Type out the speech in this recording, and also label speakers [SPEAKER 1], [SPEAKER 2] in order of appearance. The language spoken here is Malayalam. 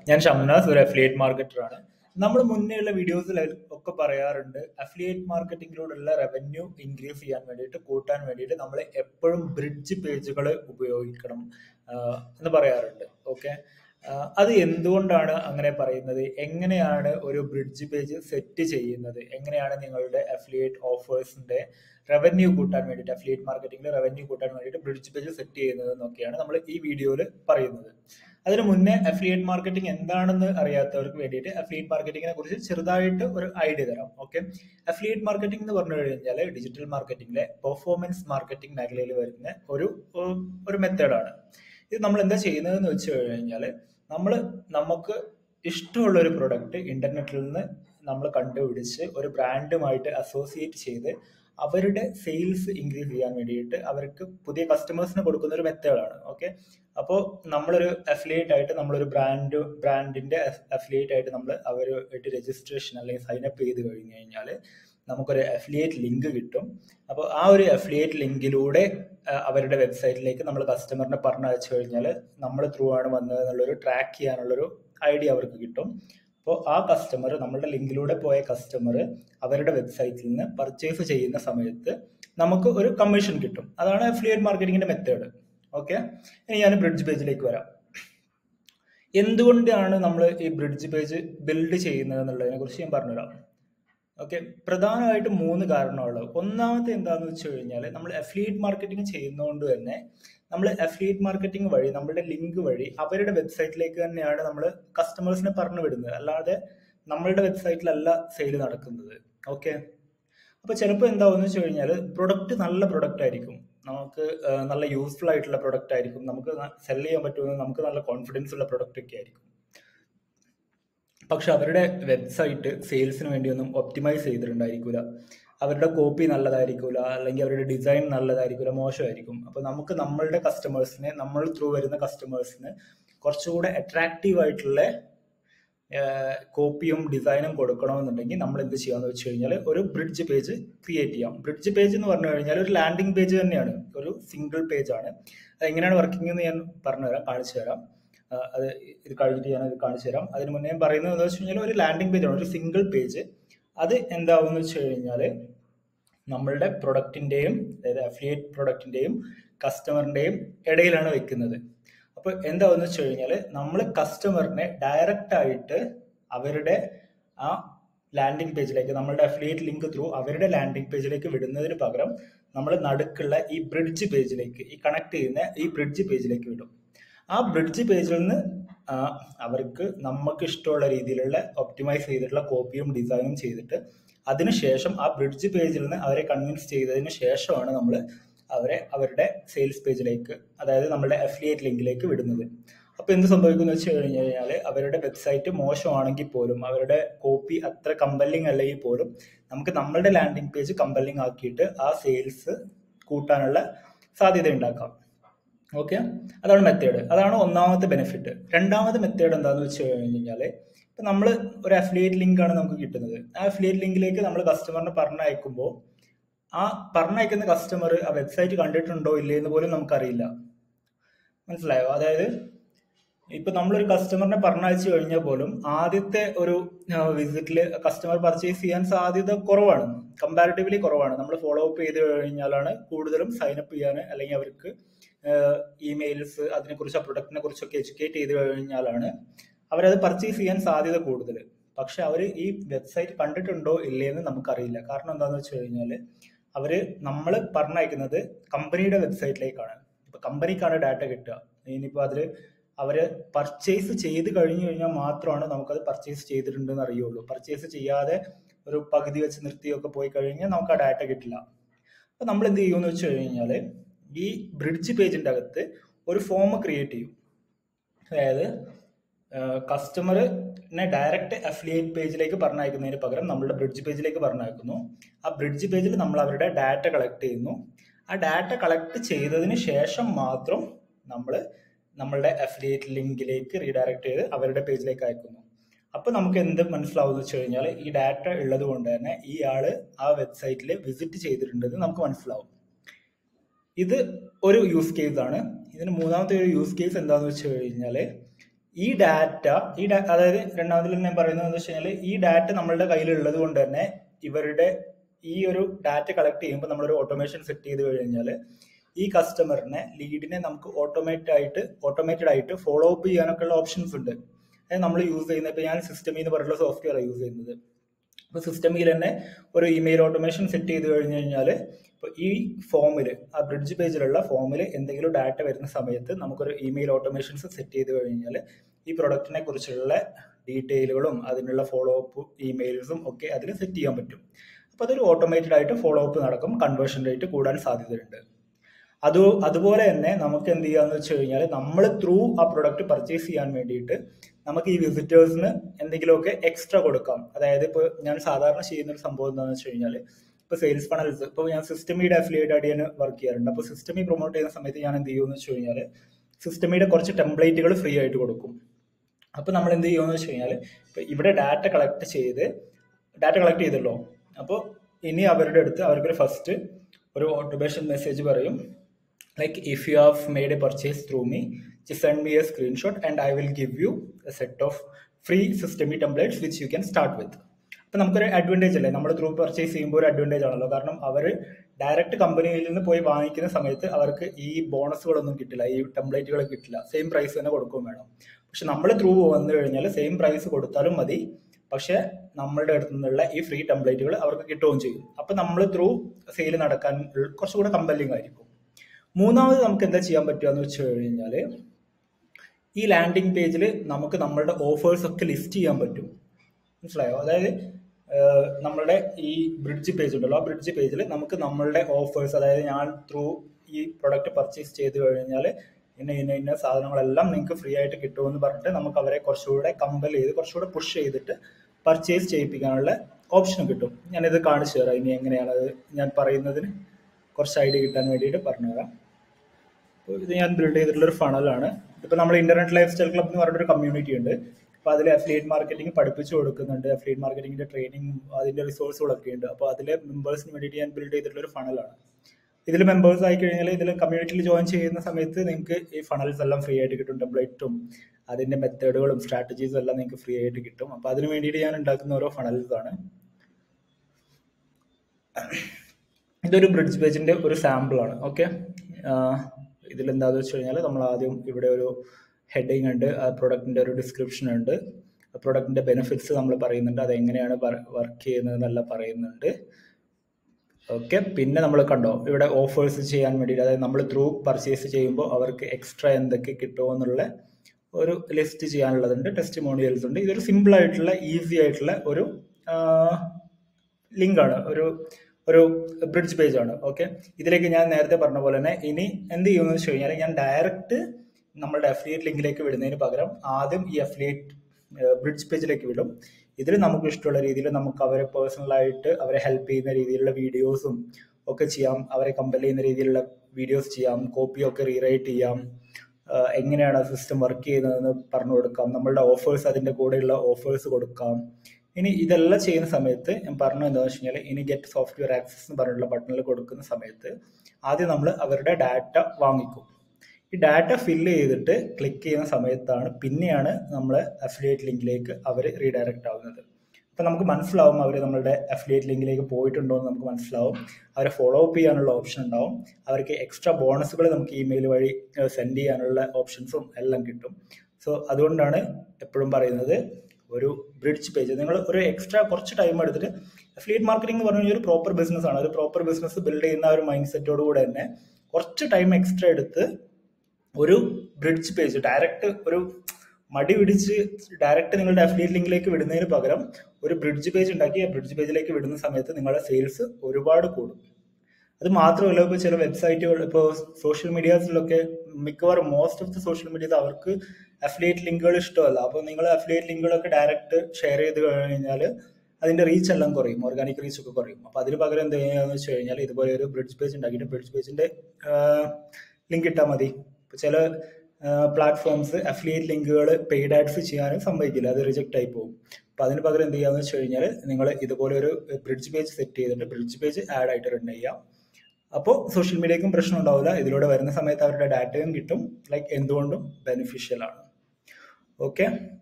[SPEAKER 1] ഞാൻ ഷംനാസ് ഒരു അഫിലിയേറ്റ് മാർക്കറ്ററാണ് നമ്മൾ മുന്നേയുള്ള വീഡിയോസിൽ ഒക്കെ പറയാറുണ്ട് അഫിലിയേറ്റ് മാർക്കറ്റിങ്ങിലൂടെയുള്ള റവന്യൂ ഇൻക്രീസ് ചെയ്യാൻ വേണ്ടിയിട്ട് കൂട്ടാൻ വേണ്ടിയിട്ട് നമ്മൾ എപ്പോഴും ബ്രിഡ്ജ് പേജുകൾ ഉപയോഗിക്കണം ആഹ് എന്ന് പറയാറുണ്ട് ഓക്കെ അത് എന്തുകൊണ്ടാണ് അങ്ങനെ പറയുന്നത് എങ്ങനെയാണ് ഒരു ബ്രിഡ്ജ് പേജ് സെറ്റ് ചെയ്യുന്നത് എങ്ങനെയാണ് നിങ്ങളുടെ അഫിലിയേറ്റ് ഓഫേഴ്സിന്റെ റവന്യൂ കൂട്ടാൻ വേണ്ടിയിട്ട് അഫിലിയേറ്റ് മാർക്കറ്റിംഗിൽ റവന്യൂ കൂട്ടാൻ വേണ്ടിയിട്ട് ബ്രിഡ്ജ് പേജ് സെറ്റ് ചെയ്യുന്നത് എന്നൊക്കെയാണ് നമ്മൾ ഈ വീഡിയോയിൽ പറയുന്നത് അതിന് മുന്നേ അഫിലിയേറ്റ് മാർക്കറ്റിംഗ് എന്താണെന്ന് അറിയാത്തവർക്ക് വേണ്ടിയിട്ട് അഫിലിയേറ്റ് മാർക്കറ്റിങ്ങിനെ കുറിച്ച് ചെറുതായിട്ട് ഒരു ഐഡിയ തരാം ഓക്കെ അഫിലിയേറ്റ് മാർക്കറ്റിംഗ് എന്ന് പറഞ്ഞു കഴിഞ്ഞാൽ ഡിജിറ്റൽ മാർക്കറ്റിംഗിലെ പെർഫോമൻസ് മാർക്കറ്റിംഗ് മേഖലയിൽ വരുന്ന ഒരു ഒരു മെത്തേഡാണ് ഇത് നമ്മൾ എന്താ ചെയ്യുന്നതെന്ന് വെച്ച് കഴിഞ്ഞാൽ നമ്മൾ നമുക്ക് ഇഷ്ടമുള്ള ഒരു പ്രൊഡക്റ്റ് ഇന്റർനെറ്റിൽ നിന്ന് നമ്മൾ കണ്ടുപിടിച്ച് ഒരു ബ്രാൻഡുമായിട്ട് അസോസിയേറ്റ് ചെയ്ത് അവരുടെ സെയിൽസ് ഇൻക്രീസ് ചെയ്യാൻ വേണ്ടിയിട്ട് അവർക്ക് പുതിയ കസ്റ്റമേഴ്സിന് കൊടുക്കുന്ന ഒരു മെത്തേഡാണ് ഓക്കെ അപ്പോൾ നമ്മളൊരു അഫിലിയേറ്റ് ആയിട്ട് നമ്മളൊരു ബ്രാൻഡ് ബ്രാൻഡിന്റെ അഫിലിയേറ്റ് ആയിട്ട് നമ്മൾ അവരുമായിട്ട് രജിസ്ട്രേഷൻ അല്ലെങ്കിൽ സൈൻ അപ്പ് ചെയ്ത് കഴിഞ്ഞ് കഴിഞ്ഞാൽ നമുക്കൊരു അഫിലിയേറ്റ് ലിങ്ക് കിട്ടും അപ്പോൾ ആ ഒരു അഫിലിയേറ്റ് ലിങ്കിലൂടെ അവരുടെ വെബ്സൈറ്റിലേക്ക് നമ്മൾ കസ്റ്റമറിനെ പറഞ്ഞയച്ചു കഴിഞ്ഞാൽ നമ്മൾ ത്രൂ ആണ് വന്നത് എന്നുള്ളൊരു ട്രാക്ക് ചെയ്യാനുള്ളൊരു ഐഡിയ അവർക്ക് കിട്ടും അപ്പോൾ ആ കസ്റ്റമർ നമ്മളുടെ ലിങ്കിലൂടെ പോയ കസ്റ്റമർ അവരുടെ വെബ്സൈറ്റിൽ നിന്ന് പർച്ചേസ് ചെയ്യുന്ന സമയത്ത് നമുക്ക് ഒരു കമ്മീഷൻ കിട്ടും അതാണ് അഫിലിയേറ്റ് മാർക്കറ്റിംഗിന്റെ മെത്തേഡ് ഓക്കെ ഇനി ഞാൻ ബ്രിഡ്ജ് പേജിലേക്ക് വരാം എന്തുകൊണ്ടാണ് നമ്മൾ ഈ ബ്രിഡ്ജ് പേജ് ബിൽഡ് ചെയ്യുന്നത് എന്നുള്ളതിനെ കുറിച്ച് ഞാൻ പറഞ്ഞുതരാം ഓക്കെ പ്രധാനമായിട്ടും മൂന്ന് കാരണമുള്ളത് ഒന്നാമത്തെ എന്താണെന്ന് വെച്ച് കഴിഞ്ഞാൽ നമ്മൾ അഫിലിയേറ്റ് മാർക്കറ്റിംഗ് ചെയ്യുന്നതുകൊണ്ട് തന്നെ നമ്മൾ അഫിലിയേറ്റ് മാർക്കറ്റിംഗ് വഴി നമ്മുടെ ലിങ്ക് വഴി അവരുടെ വെബ്സൈറ്റിലേക്ക് തന്നെയാണ് നമ്മൾ കസ്റ്റമേഴ്സിനെ പറഞ്ഞു വിടുന്നത് അല്ലാതെ നമ്മളുടെ വെബ്സൈറ്റിലല്ല സെയിൽ നടക്കുന്നത് ഓക്കെ അപ്പോൾ ചിലപ്പോൾ എന്താവുമെന്ന് വെച്ച് കഴിഞ്ഞാൽ പ്രൊഡക്റ്റ് നല്ല പ്രൊഡക്റ്റ് ആയിരിക്കും നമുക്ക് നല്ല യൂസ്ഫുൾ ആയിട്ടുള്ള പ്രൊഡക്റ്റ് ആയിരിക്കും നമുക്ക് സെൽ ചെയ്യാൻ പറ്റുമെന്ന് നമുക്ക് നല്ല കോൺഫിഡൻസ് ഉള്ള പ്രൊഡക്റ്റ് ഒക്കെ ആയിരിക്കും പക്ഷെ അവരുടെ വെബ്സൈറ്റ് സെയിൽസിന് വേണ്ടിയൊന്നും ഒപ്റ്റിമൈസ് ചെയ്തിട്ടുണ്ടായിരിക്കില്ല അവരുടെ കോപ്പി നല്ലതായിരിക്കില്ല അല്ലെങ്കിൽ അവരുടെ ഡിസൈൻ നല്ലതായിരിക്കില്ല മോശമായിരിക്കും അപ്പോൾ നമുക്ക് നമ്മളുടെ കസ്റ്റമേഴ്സിനെ നമ്മൾ ത്രൂ വരുന്ന കസ്റ്റമേഴ്സിന് കുറച്ചുകൂടെ അട്രാക്റ്റീവ് ആയിട്ടുള്ള കോപ്പിയും ഡിസൈനും കൊടുക്കണമെന്നുണ്ടെങ്കിൽ നമ്മൾ എന്ത് ചെയ്യാന്ന് വെച്ച് കഴിഞ്ഞാൽ ഒരു ബ്രിഡ്ജ് പേജ് ക്രിയേറ്റ് ചെയ്യാം ബ്രിഡ്ജ് പേജ് എന്ന് പറഞ്ഞു കഴിഞ്ഞാൽ ഒരു ലാൻഡിംഗ് പേജ് തന്നെയാണ് ഒരു സിംഗിൾ പേജ് ആണ് അത് എങ്ങനെയാണ് വർക്കിംഗ് എന്ന് ഞാൻ പറഞ്ഞുതരാം കാണിച്ചു തരാം അത് ഇത് കഴിഞ്ഞിട്ട് ഞാൻ അത് കാണിച്ചു തരാം അതിന് മുന്നേ ഞാൻ പറയുന്നത് എന്താ വെച്ച് കഴിഞ്ഞാൽ ഒരു ലാൻഡിംഗ് പേജ് ആണ് ഒരു സിംഗിൾ പേജ് അത് എന്താവുമെന്ന് വെച്ച് കഴിഞ്ഞാൽ നമ്മളുടെ പ്രൊഡക്റ്റിൻ്റെയും അതായത് അഫിലിയേറ്റ് പ്രൊഡക്റ്റിൻ്റെയും കസ്റ്റമറിൻ്റെയും ഇടയിലാണ് വെക്കുന്നത് അപ്പോൾ എന്താവെന്ന് വെച്ച് കഴിഞ്ഞാൽ നമ്മൾ കസ്റ്റമറിനെ ഡയറക്റ്റ് ആയിട്ട് അവരുടെ ആ ലാൻഡിംഗ് പേജിലേക്ക് നമ്മളുടെ അഫിലിയേറ്റ് ലിങ്ക് ത്രൂ അവരുടെ ലാൻഡിംഗ് പേജിലേക്ക് വിടുന്നതിന് പകരം നമ്മൾ നടുക്കുള്ള ഈ ബ്രിഡ്ജ് പേജിലേക്ക് ഈ കണക്ട് ചെയ്യുന്ന ഈ ബ്രിഡ്ജ് പേജിലേക്ക് വിടും ആ ബ്രിഡ്ജ് പേജിൽ നിന്ന് അവർക്ക് നമുക്ക് ഇഷ്ടമുള്ള രീതിയിലുള്ള ഒപ്റ്റിമൈസ് ചെയ്തിട്ടുള്ള കോപ്പിയും ഡിസൈനും ചെയ്തിട്ട് അതിനുശേഷം ആ ബ്രിഡ്ജ് പേജിൽ നിന്ന് അവരെ കൺവിൻസ് ചെയ്തതിന് ശേഷമാണ് നമ്മൾ അവരെ അവരുടെ സെയിൽസ് പേജിലേക്ക് അതായത് നമ്മുടെ അഫിലിയേറ്റ് ലിങ്കിലേക്ക് വിടുന്നത് അപ്പോൾ എന്ത് സംഭവിക്കുന്നു വെച്ച് കഴിഞ്ഞ് കഴിഞ്ഞാൽ അവരുടെ വെബ്സൈറ്റ് മോശമാണെങ്കിൽ പോലും അവരുടെ കോപ്പി അത്ര കമ്പല്ലിംഗ് അല്ലെങ്കിൽ പോലും നമുക്ക് നമ്മളുടെ ലാൻഡിംഗ് പേജ് കമ്പല്ലിംഗ് ആക്കിയിട്ട് ആ സെയിൽസ് കൂട്ടാനുള്ള സാധ്യത ഉണ്ടാക്കാം ഓക്കെ അതാണ് മെത്തേഡ് അതാണ് ഒന്നാമത്തെ ബെനിഫിറ്റ് രണ്ടാമത്തെ മെത്തേഡ് എന്താണെന്ന് വെച്ച് കഴിഞ്ഞാൽ ഇപ്പം നമ്മൾ ഒരു അഫിലിയേറ്റ് ലിങ്ക് ആണ് നമുക്ക് കിട്ടുന്നത് ആ അഫിലിയേറ്റ് ലിങ്കിലേക്ക് നമ്മൾ കസ്റ്റമറിനെ പറഞ്ഞയക്കുമ്പോൾ ആ പറഞ്ഞയക്കുന്ന കസ്റ്റമർ ആ വെബ്സൈറ്റ് കണ്ടിട്ടുണ്ടോ ഇല്ലേ എന്ന് പോലും നമുക്കറിയില്ല മനസ്സിലായോ അതായത് ഇപ്പൊ നമ്മളൊരു കസ്റ്റമറിനെ പറഞ്ഞയച്ചു കഴിഞ്ഞാൽ പോലും ആദ്യത്തെ ഒരു വിസിറ്റിൽ കസ്റ്റമർ പർച്ചേസ് ചെയ്യാൻ സാധ്യത കുറവാണ് കമ്പാരിറ്റീവ്ലി കുറവാണ് നമ്മൾ ഫോളോ അപ്പ് ചെയ്ത് കഴിഞ്ഞാലാണ് കൂടുതലും സൈൻ അപ്പ് ചെയ്യാൻ അല്ലെങ്കിൽ അവർക്ക് ഇമെയിൽസ് അതിനെക്കുറിച്ച് ആ പ്രൊഡക്റ്റിനെ കുറിച്ചൊക്കെ എഡ്യൂക്കേറ്റ് ചെയ്ത് കഴിഞ്ഞാലാണ് അവരത് പർച്ചേസ് ചെയ്യാൻ സാധ്യത കൂടുതൽ പക്ഷെ അവർ ഈ വെബ്സൈറ്റ് കണ്ടിട്ടുണ്ടോ ഇല്ലേന്ന് നമുക്കറിയില്ല കാരണം എന്താണെന്ന് വെച്ച് കഴിഞ്ഞാൽ അവർ നമ്മൾ പറഞ്ഞയക്കുന്നത് കമ്പനിയുടെ വെബ്സൈറ്റിലേക്കാണ് ഇപ്പൊ കമ്പനിക്കാണ് ഡാറ്റ കിട്ടുക ഇനിയിപ്പോൾ അതിൽ അവർ പർച്ചേസ് ചെയ്ത് കഴിഞ്ഞു കഴിഞ്ഞാൽ മാത്രമാണ് നമുക്കത് പർച്ചേസ് ചെയ്തിട്ടുണ്ടെന്ന് അറിയുള്ളൂ പർച്ചേസ് ചെയ്യാതെ ഒരു പകുതി വെച്ച് നിർത്തിയൊക്കെ പോയി കഴിഞ്ഞാൽ നമുക്ക് ആ ഡാറ്റ കിട്ടില്ല അപ്പം നമ്മൾ എന്ത് ചെയ്യുമെന്ന് വെച്ച് കഴിഞ്ഞാൽ ഈ ബ്രിഡ്ജ് പേജിൻ്റെ അകത്ത് ഒരു ഫോം ക്രിയേറ്റ് ചെയ്യും അതായത് കസ്റ്റമറിനെ ഡയറക്റ്റ് അഫിലിയേറ്റ് പേജിലേക്ക് പറഞ്ഞയക്കുന്നതിന് പകരം നമ്മളുടെ ബ്രിഡ്ജ് പേജിലേക്ക് പറഞ്ഞയക്കുന്നു ആ ബ്രിഡ്ജ് പേജിൽ നമ്മൾ അവരുടെ ഡാറ്റ കളക്ട് ചെയ്യുന്നു ആ ഡാറ്റ കളക്ട് ചെയ്തതിന് ശേഷം മാത്രം നമ്മൾ നമ്മളുടെ അഫിലിയേറ്റ് ലിങ്കിലേക്ക് റീഡയറക്ട് ചെയ്ത് അവരുടെ പേജിലേക്ക് അയക്കുന്നു അപ്പൊ നമുക്ക് എന്ത് മനസ്സിലാവും വെച്ച് കഴിഞ്ഞാൽ ഈ ഡാറ്റ ഉള്ളത് കൊണ്ട് തന്നെ ഈ ആള് ആ വെബ്സൈറ്റിൽ വിസിറ്റ് ചെയ്തിട്ടുണ്ടെന്ന് നമുക്ക് മനസ്സിലാവും ഇത് ഒരു യൂസ് കേസ് ആണ് ഇതിന് മൂന്നാമത്തെ ഒരു യൂസ് കേസ് എന്താണെന്ന് വെച്ച് കഴിഞ്ഞാൽ ഈ ഡാറ്റ ഈ ഡാ അതായത് രണ്ടാമതിൽ ഞാൻ പറയുന്നത് എന്ന് വെച്ച് കഴിഞ്ഞാൽ ഈ ഡാറ്റ നമ്മളുടെ കയ്യിലുള്ളത് കൊണ്ട് തന്നെ ഇവരുടെ ഈ ഒരു ഡാറ്റ കളക്ട് ചെയ്യുമ്പോൾ നമ്മളൊരു ഓട്ടോമേഷൻ സെറ്റ് ചെയ്ത് കഴിഞ്ഞാൽ ഈ കസ്റ്റമറിനെ ലീഡിനെ നമുക്ക് ഓട്ടോമേറ്റ് ആയിട്ട് ഓട്ടോമേറ്റഡ് ആയിട്ട് ഫോളോ അപ്പ് ചെയ്യാനൊക്കെ ഉള്ള ഓപ്ഷൻസ് ഉണ്ട് അതായത് നമ്മൾ യൂസ് ചെയ്യുന്ന ഇപ്പോൾ ഞാൻ സിസ്റ്റമിൽ എന്ന് പറഞ്ഞുള്ള സോഫ്റ്റ്വെയർ യൂസ് ചെയ്യുന്നത് അപ്പോൾ സിസ്റ്റമിൽ തന്നെ ഒരു ഇമെയിൽ ഓട്ടോമേഷൻ സെറ്റ് ചെയ്ത് കഴിഞ്ഞ് കഴിഞ്ഞാൽ ഇപ്പോൾ ഈ ഫോമിൽ ആ ബ്രിഡ്ജ് പേജിലുള്ള ഫോമിൽ എന്തെങ്കിലും ഡാറ്റ വരുന്ന സമയത്ത് നമുക്കൊരു ഇമെയിൽ ഓട്ടോമേഷൻസ് സെറ്റ് ചെയ്ത് കഴിഞ്ഞാൽ ഈ പ്രൊഡക്റ്റിനെ കുറിച്ചുള്ള ഡീറ്റെയിലുകളും അതിനുള്ള ഫോളോ അപ്പ് ഇമെയിൽസും ഒക്കെ അതിൽ സെറ്റ് ചെയ്യാൻ പറ്റും അപ്പോൾ അതൊരു ഓട്ടോമേറ്റഡ് ആയിട്ട് ഫോളോ അപ്പ് നടക്കും കൺവേർഷൻ റേറ്റ് കൂടാൻ സാധ്യതയുണ്ട് അത് അതുപോലെ തന്നെ നമുക്ക് എന്ത് ചെയ്യാന്ന് വെച്ച് കഴിഞ്ഞാൽ നമ്മൾ ത്രൂ ആ പ്രൊഡക്റ്റ് പർച്ചേസ് ചെയ്യാൻ വേണ്ടിയിട്ട് നമുക്ക് ഈ വിസിറ്റേഴ്സിന് എന്തെങ്കിലുമൊക്കെ എക്സ്ട്രാ കൊടുക്കാം അതായത് ഇപ്പോൾ ഞാൻ സാധാരണ ചെയ്യുന്ന ഒരു സംഭവം എന്താണെന്ന് വെച്ച് കഴിഞ്ഞാൽ ഇപ്പോൾ സെയിൽസ് ഫണൽസ് ഇപ്പോൾ ഞാൻ സിസ്റ്റമിയുടെ അഫിലിയേറ്റ് ആയിട്ട് ഞാൻ വർക്ക് ചെയ്യാറുണ്ട് അപ്പോൾ സിസ്റ്റമി പ്രൊമോട്ട് ചെയ്യുന്ന സമയത്ത് ഞാൻ എന്ത് ചെയ്യുമെന്ന് വെച്ച് കഴിഞ്ഞാൽ സിസ്റ്റമിയുടെ കുറച്ച് ടെംപ്ലേറ്റുകൾ ഫ്രീ ആയിട്ട് കൊടുക്കും അപ്പോൾ നമ്മൾ എന്ത് ചെയ്യുമെന്ന് വെച്ച് കഴിഞ്ഞാൽ ഇപ്പോൾ ഇവിടെ ഡാറ്റ കളക്ട് ചെയ്ത് ഡാറ്റ കളക്ട് ചെയ്തല്ലോ അപ്പോൾ ഇനി അവരുടെ അടുത്ത് അവർക്കൊരു ഫസ്റ്റ് ഒരു ഓട്ടോമേഷൻ മെസ്സേജ് പറയും like if you have made a purchase through me just send me a screenshot and i will give you a set of free systemic templates which you can start with അപ്പൊ നമുക്കൊരു അഡ്വാൻറ്റേജ് അല്ലേ നമ്മൾ ത്രൂ പർച്ചേസ് ചെയ്യുമ്പോൾ ഒരു അഡ്വാൻറ്റേജ് ആണല്ലോ കാരണം അവർ ഡയറക്റ്റ് കമ്പനിയിൽ നിന്ന് പോയി വാങ്ങിക്കുന്ന സമയത്ത് അവർക്ക് ഈ ബോണസുകളൊന്നും കിട്ടില്ല ഈ ടെംപ്ലേറ്റുകൾ കിട്ടില്ല സെയിം പ്രൈസ് തന്നെ കൊടുക്കുകയും വേണം പക്ഷെ നമ്മൾ ത്രൂ വന്നു കഴിഞ്ഞാൽ സെയിം പ്രൈസ് കൊടുത്താലും മതി പക്ഷെ നമ്മളുടെ അടുത്ത് നിന്നുള്ള ഈ ഫ്രീ ടെംപ്ലേറ്റുകൾ അവർക്ക് കിട്ടുകയും ചെയ്യും അപ്പൊ നമ്മൾ ത്രൂ സെയിൽ നടക്കാൻ കുറച്ചുകൂടെ കമ്പല്ലിംഗ് ആയിരിക്കും മൂന്നാമത് നമുക്ക് എന്താ ചെയ്യാൻ പറ്റുക എന്ന് വെച്ച് കഴിഞ്ഞാൽ ഈ ലാൻഡിംഗ് പേജിൽ നമുക്ക് നമ്മളുടെ ഓഫേഴ്സ് ഒക്കെ ലിസ്റ്റ് ചെയ്യാൻ പറ്റും മനസ്സിലായോ അതായത് ഏഹ്, നമ്മളുടെ ഈ ബ്രിഡ്ജ് പേജ് ഉണ്ടല്ലോ ആ ബ്രിഡ്ജ് പേജിൽ നമുക്ക് നമ്മളുടെ ഓഫേഴ്സ് അതായത് ഞാൻ ത്രൂ ഈ പ്രൊഡക്റ്റ് പർച്ചേസ് ചെയ്ത് കഴിഞ്ഞാൽ ഇന്ന ഇന്ന ഇന്ന സാധനങ്ങളെല്ലാം നിങ്ങൾക്ക് ഫ്രീ ആയിട്ട് കിട്ടുമെന്ന് പറഞ്ഞിട്ട് നമുക്ക് അവരെ കുറച്ചുകൂടെ കമ്പൽ ചെയ്ത് കുറച്ചുകൂടെ പുഷ് ചെയ്തിട്ട് പർച്ചേസ് ചെയ്യിപ്പിക്കാനുള്ള ഓപ്ഷൻ കിട്ടും ഞാനിത് കാണിച്ചു തരാം ഇനി എങ്ങനെയാണ് അത് ഞാൻ പറയുന്നതിന് കുറച്ച് ഐഡിയ കിട്ടാൻ വേണ്ടിയിട്ട് പറഞ്ഞുതരാം അപ്പോൾ ഇത് ഞാൻ ബിൽഡ് ചെയ്തിട്ടുള്ള ഒരു ഫണലാണ് ഇപ്പോൾ നമ്മൾ ഇന്റർനെറ്റ് ലൈഫ് സ്റ്റൈൽ ക്ലബ് എന്ന് പറഞ്ഞൊരു കമ്മ്യൂണിറ്റി ഉണ്ട് അപ്പോൾ അതിൽ അഫിലിയേറ്റ് മാർക്കറ്റിംഗ് പഠിപ്പിച്ചു കൊടുക്കുന്നുണ്ട് അഫിലിയേറ്റ് മാർക്കറ്റിംഗിന്റെ ട്രെയിനിങ് അതിന്റെ റിസോഴ്സുകളൊക്കെ ഉണ്ട് അപ്പോൾ അതിലെ മെമ്പേഴ്സിന് വേണ്ടിയിട്ട് ഞാൻ ബിൽഡ് ചെയ്തിട്ടുള്ള ഒരു ഫണലാണ് ഇതിൽ മെമ്പേഴ്സ് ആയി കഴിഞ്ഞാൽ ഇതിൽ കമ്മ്യൂണിറ്റിയിൽ ജോയിൻ ചെയ്യുന്ന സമയത്ത് നിങ്ങൾക്ക് ഈ ഫണൽസ് എല്ലാം ഫ്രീ ആയിട്ട് കിട്ടും ടെംപ്ലേറ്റും അതിന്റെ മെത്തേഡുകളും സ്ട്രാറ്റജീസും എല്ലാം നിങ്ങൾക്ക് ഫ്രീ ആയിട്ട് കിട്ടും അപ്പോൾ അതിന് വേണ്ടിയിട്ട് ഞാൻ ഉണ്ടാക്കുന്ന ഓരോ ഫണൽസ് ആണ് ഇതൊരു ബ്രിഡ്ജ് പേജിന്റെ ഒരു സാമ്പിൾ ആണ് ഓക്കെ ഇതിലെന്താന്ന് വെച്ച് കഴിഞ്ഞാൽ നമ്മൾ ആദ്യം ഇവിടെ ഒരു ഹെഡിങ് ഉണ്ട് ആ പ്രൊഡക്റ്റിന്റെ ഒരു ഡിസ്ക്രിപ്ഷൻ ഉണ്ട് ആ പ്രൊഡക്റ്റിന്റെ ബെനിഫിറ്റ്സ് നമ്മൾ പറയുന്നുണ്ട് അത് എങ്ങനെയാണ് വർക്ക് ചെയ്യുന്നത് എന്നെല്ലാം പറയുന്നുണ്ട് ഓക്കെ പിന്നെ നമ്മൾ കണ്ടോ ഇവിടെ ഓഫേഴ്സ് ചെയ്യാൻ വേണ്ടിയിട്ട് അതായത് നമ്മൾ ത്രൂ പർച്ചേസ് ചെയ്യുമ്പോൾ അവർക്ക് എക്സ്ട്രാ എന്തൊക്കെ കിട്ടുമോ എന്നുള്ള ഒരു ലിസ്റ്റ് ചെയ്യാനുള്ളതുണ്ട് ടെസ്റ്റിമോണിയൽസ് ഉണ്ട് ഇതൊരു സിമ്പിൾ ആയിട്ടുള്ള ഈസി ആയിട്ടുള്ള ഒരു ലിങ്ക് ആണ് ഒരു ഒരു ബ്രിഡ്ജ് പേജ് ആണ് ഓക്കെ ഇതിലേക്ക് ഞാൻ നേരത്തെ പറഞ്ഞ പോലെ തന്നെ ഇനി എന്ത് ചെയ്യുമെന്ന് വെച്ച് കഴിഞ്ഞാൽ ഞാൻ ഡയറക്റ്റ് നമ്മളുടെ അഫിലിയേറ്റ് ലിങ്കിലേക്ക് വിടുന്നതിന് പകരം ആദ്യം ഈ അഫിലിയേറ്റ് ബ്രിഡ്ജ് പേജിലേക്ക് വിടും ഇതിൽ നമുക്ക് ഇഷ്ടമുള്ള രീതിയിൽ നമുക്ക് അവരെ പേഴ്സണലായിട്ട് അവരെ ഹെൽപ്പ് ചെയ്യുന്ന രീതിയിലുള്ള വീഡിയോസും ഒക്കെ ചെയ്യാം അവരെ കമ്പൽ ചെയ്യുന്ന രീതിയിലുള്ള വീഡിയോസ് ചെയ്യാം കോപ്പിയൊക്കെ റീറൈറ്റ് ചെയ്യാം ആഹ് എങ്ങനെയാണ് സിസ്റ്റം വർക്ക് ചെയ്യുന്നതെന്ന് പറഞ്ഞു കൊടുക്കാം നമ്മളുടെ ഓഫേഴ്സ് അതിൻ്റെ കൂടെയുള്ള ഓഫേഴ്സ് കൊടുക്കാം ഇനി ഇതെല്ലാം ചെയ്യുന്ന സമയത്ത് ഞാൻ പറഞ്ഞു എന്താണെന്ന് വെച്ച് കഴിഞ്ഞാൽ ഇനി ഗെറ്റ് സോഫ്റ്റ്വെയർ ആക്സസ് എന്ന് പറഞ്ഞിട്ടുള്ള ബട്ടണിൽ കൊടുക്കുന്ന സമയത്ത് ആദ്യം നമ്മൾ അവരുടെ ഡാറ്റ വാങ്ങിക്കും ഈ ഡാറ്റ ഫില്ല് ചെയ്തിട്ട് ക്ലിക്ക് ചെയ്യുന്ന സമയത്താണ് പിന്നെയാണ് നമ്മൾ അഫിലിയേറ്റ് ലിങ്കിലേക്ക് അവർ റീഡയറക്റ്റ് ആവുന്നത് അപ്പം നമുക്ക് മനസ്സിലാവും അവർ നമ്മളുടെ അഫിലിയേറ്റ് ലിങ്കിലേക്ക് പോയിട്ടുണ്ടോ എന്ന് നമുക്ക് മനസ്സിലാവും അവരെ ഫോളോ അപ്പ് ചെയ്യാനുള്ള ഓപ്ഷൻ ഉണ്ടാവും അവർക്ക് എക്സ്ട്രാ ബോണസുകൾ നമുക്ക് ഇമെയിൽ വഴി സെൻഡ് ചെയ്യാനുള്ള ഓപ്ഷൻസും എല്ലാം കിട്ടും സോ അതുകൊണ്ടാണ് എപ്പോഴും പറയുന്നത് ഒരു ബ്രിഡ്ജ് പേജ് നിങ്ങൾ ഒരു എക്സ്ട്രാ കുറച്ച് ടൈം എടുത്തിട്ട് അഫിലിയേറ്റ് മാർക്കറ്റിംഗ് എന്ന് പറഞ്ഞാൽ ഒരു പ്രോപ്പർ ബിസിനസ് ആണ് ഒരു പ്രോപ്പർ ബിസിനസ് ബിൽഡ് ചെയ്യുന്ന ആ ഒരു മൈൻഡ് സെറ്റോട് കൂടെ തന്നെ കുറച്ച് ടൈം എക്സ്ട്രാ എടുത്ത് ഒരു ബ്രിഡ്ജ് പേജ് ഡയറക്റ്റ് ഒരു മടി പിടിച്ച് ഡയറക്റ്റ് നിങ്ങളുടെ അഫിലിയേറ്റ് ലിങ്കിലേക്ക് വിടുന്നതിന് പകരം ഒരു ബ്രിഡ്ജ് പേജ് ഉണ്ടാക്കി ആ ബ്രിഡ്ജ് പേജിലേക്ക് വിടുന്ന സമയത്ത് നിങ്ങളുടെ സെയിൽസ് ഒരുപാട് കൂടും അത് മാത്രമല്ല ഇപ്പോൾ ചില വെബ്സൈറ്റുകൾ ഇപ്പോൾ സോഷ്യൽ മീഡിയാസിലൊക്കെ മിക്കവാറും most of the social medias അവർക്ക് അഫിലിയേറ്റ് ലിങ്കുകൾ ഇഷ്ടമല്ല അപ്പോൾ നിങ്ങൾ അഫിലിയേറ്റ് ലിങ്കുകളൊക്കെ ഡയറക്റ്റ് ഷെയർ ചെയ്ത് കഴിഞ്ഞാൽ അതിന്റെ റീച്ച് എല്ലാം കുറയും ഓർഗാനിക് റീച്ച് ഒക്കെ കുറയും അപ്പോൾ അതിന് പകരം എന്ത് ചെയ്യാന്ന് വെച്ച് കഴിഞ്ഞാൽ ഇതുപോലെ ഒരു ബ്രിഡ്ജ് പേജ് ഉണ്ടാക്കിയിട്ട് ബ്രിഡ്ജ് പേജിന്റെ ലിങ്ക് ഇട്ടാൽ മതി ഇപ്പോൾ ചില പ്ലാറ്റ്ഫോംസ് അഫിലിയേറ്റ് ലിങ്കുകൾ പെയ്ഡ് ആഡ്സ് ചെയ്യാനും സമ്മതിക്കില്ല അത് റിജക്റ്റ് ആയി പോകും അപ്പോൾ അതിന് പകരം എന്ത് ചെയ്യാന്ന് വെച്ച് കഴിഞ്ഞാൽ നിങ്ങൾ ഇതുപോലെ ഒരു ബ്രിഡ്ജ് പേജ് സെറ്റ് ചെയ്തിട്ട് ബ്രിഡ്ജ് പേജ് ആഡ് ആയിട്ട് റൺ ചെയ്യാം അപ്പോൾ സോഷ്യൽ മീഡിയക്കും പ്രശ്നം ഉണ്ടാവില്ല ഇതിലൂടെ വരുന്ന സമയത്ത് അവരുടെ ഡാറ്റയും കിട്ടും ലൈക്ക് എന്തുകൊണ്ടും ബെനിഫിഷ്യൽ ആണ് ഓക്കെ